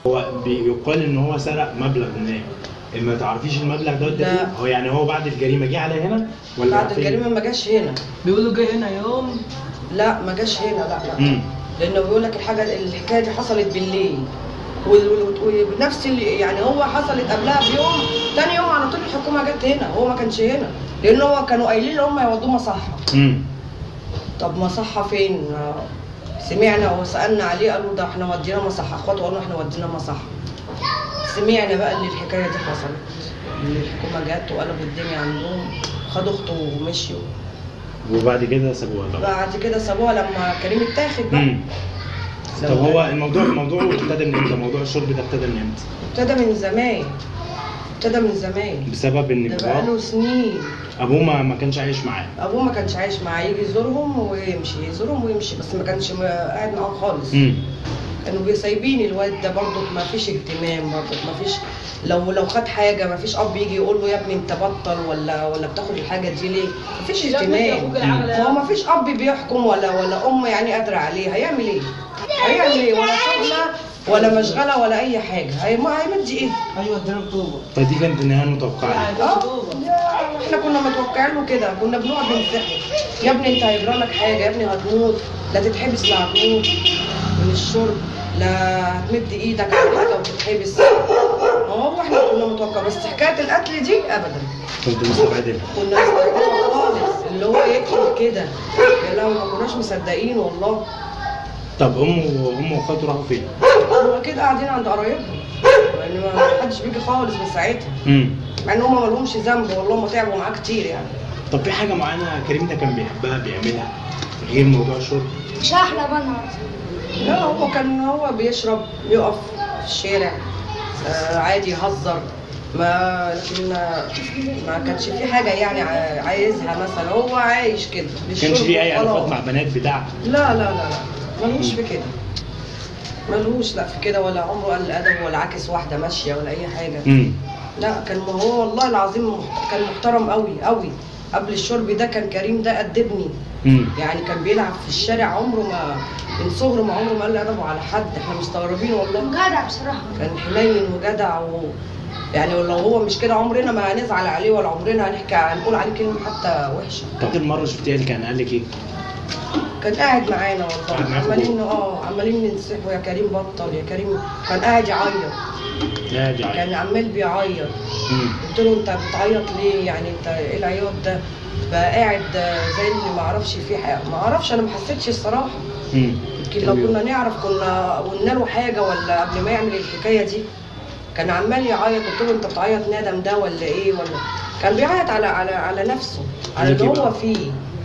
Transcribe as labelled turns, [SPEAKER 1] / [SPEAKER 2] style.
[SPEAKER 1] هو بيقال ان هو سرق مبلغ ما ما تعرفيش المبلغ ده ده
[SPEAKER 2] لا.
[SPEAKER 1] فين؟ هو يعني هو بعد الجريمه جه على هنا ولا
[SPEAKER 2] بعد
[SPEAKER 1] فين؟
[SPEAKER 2] الجريمه ما جاش هنا
[SPEAKER 3] بيقولوا جاي هنا يوم
[SPEAKER 2] لا ما جاش هنا لا لا
[SPEAKER 1] امم
[SPEAKER 2] لانه بيقول لك الحاجه الحكايه دي حصلت بالليل وال- وال- ونفس اللي يعني هو حصلت قبلها بيوم تاني يوم على طول الحكومه جت هنا هو ما كانش هنا لان هو كانوا قايلين ان هم يودوه مصحه
[SPEAKER 1] امم
[SPEAKER 2] طب مصحه فين آه، سمعنا وسالنا عليه قالوا ده احنا ودينا مصحه اخواته قالوا احنا ودينا مصحه سمعنا بقى ان الحكايه دي حصلت ان الحكومه جت وقلبوا الدنيا عندهم خدوا اخته ومشيوا
[SPEAKER 1] وبعد كده سابوها طبعا
[SPEAKER 2] بعد كده سابوها لما كريم اتاخد بقى
[SPEAKER 1] امم طب هو الموضوع الموضوع ابتدى من امتى؟ موضوع الشرب ده ابتدى من امتى؟
[SPEAKER 2] ابتدى من زمان ابتدى من زمان
[SPEAKER 1] بسبب ان
[SPEAKER 2] ده
[SPEAKER 1] باباه
[SPEAKER 2] بقاله سنين
[SPEAKER 1] ابوه ما ما كانش عايش معاه
[SPEAKER 2] ابوه ما كانش عايش معاه يجي يزورهم ويمشي يزورهم ويمشي بس ما كانش م- قاعد معاهم خالص
[SPEAKER 1] امم
[SPEAKER 2] كانوا بيسايبين الواد ده برضه ما فيش اهتمام برضه ما فيش لو لو خد حاجه ما فيش اب يجي يقول له يا ابني انت بطل ولا ولا بتاخد الحاجه دي ليه ما فيش
[SPEAKER 3] يا ابني
[SPEAKER 2] اهتمام
[SPEAKER 3] أخوك العمل
[SPEAKER 2] هو ما فيش اب بيحكم ولا ولا ام يعني قادره عليه هيعمل ايه هيعمل ايه ولا شغله ولا مشغله ولا اي حاجه هي ما هيمد ايه
[SPEAKER 3] ايوه ادينا اكتوبر
[SPEAKER 1] فدي كانت النهايه المتوقعه
[SPEAKER 2] اه احنا كنا متوقعين له كده كنا بنقعد نمسحه يا ابني انت هيجرى لك حاجه يا ابني هتموت لا تتحبس لا هتموت من الشرب لا هتمد ايدك على حاجه وتتحبس هو احنا كنا متوقع بس حكايه القتل دي ابدا
[SPEAKER 1] كنت مستبعدين
[SPEAKER 2] كنا مستغربين خالص اللي هو يقتل كده يا لو ما كناش مصدقين والله
[SPEAKER 1] طب امه امه واخواته راحوا فين؟
[SPEAKER 2] هو اكيد قاعدين عند قرايبهم يعني ما حدش بيجي خالص من ساعتها
[SPEAKER 1] امم
[SPEAKER 2] مع ان هم ما لهمش ذنب والله ما تعبوا معاه كتير يعني
[SPEAKER 1] طب في حاجه معينه كريم ده كان بيحبها بيعملها غير موضوع الشرب
[SPEAKER 4] مش هحلى بقى
[SPEAKER 2] لا هو كان هو بيشرب يقف في الشارع آه عادي يهزر ما لكن ما, ما كانش في حاجه يعني ع- عايزها مثلا هو عايش كده
[SPEAKER 1] ما كانش في اي
[SPEAKER 2] وخلاص.
[SPEAKER 1] علاقات مع بنات بتاع
[SPEAKER 2] لا لا لا لا ملوش في كده ملوش لا في كده ولا عمره قال ادب ولا عاكس واحده ماشيه ولا اي حاجه
[SPEAKER 1] امم
[SPEAKER 2] لا كان ما هو والله العظيم مح- كان محترم قوي قوي قبل الشرب ده كان كريم ده قد ابني
[SPEAKER 1] امم
[SPEAKER 2] يعني كان بيلعب في الشارع عمره ما من صغره ما عمره ما قال ادبه على حد احنا مستغربين والله
[SPEAKER 4] جدع بصراحة
[SPEAKER 2] كان حنين وجدع و يعني لو هو مش كده عمرنا ما هنزعل عليه ولا عمرنا هنحكي هنقول عليه كلمه حتى وحشه
[SPEAKER 1] طب اخر مره شفتيه اللي كان قال لك ايه؟
[SPEAKER 2] كان قاعد معانا والله
[SPEAKER 1] قاعد معاكم
[SPEAKER 2] عمالين اه عمالين ننصحه يا كريم بطل يا كريم كان قاعد يعيط
[SPEAKER 1] لا دي عادي
[SPEAKER 2] كان عمال بيعيط
[SPEAKER 1] امم
[SPEAKER 2] قلت له انت بتعيط ليه يعني انت ايه العياط ده بقى قاعد زي اللي ما اعرفش فيه حاجه ما اعرفش انا ما حسيتش الصراحه
[SPEAKER 1] امم
[SPEAKER 2] يمكن لو كنا نعرف كنا قلنا له حاجه ولا قبل ما يعمل الحكايه دي كان عمال يعيط قلت له انت بتعيط ندم ده ولا ايه ولا كان بيعيط على على على نفسه على اللي
[SPEAKER 1] عليكي
[SPEAKER 2] هو
[SPEAKER 1] بقى.
[SPEAKER 2] فيه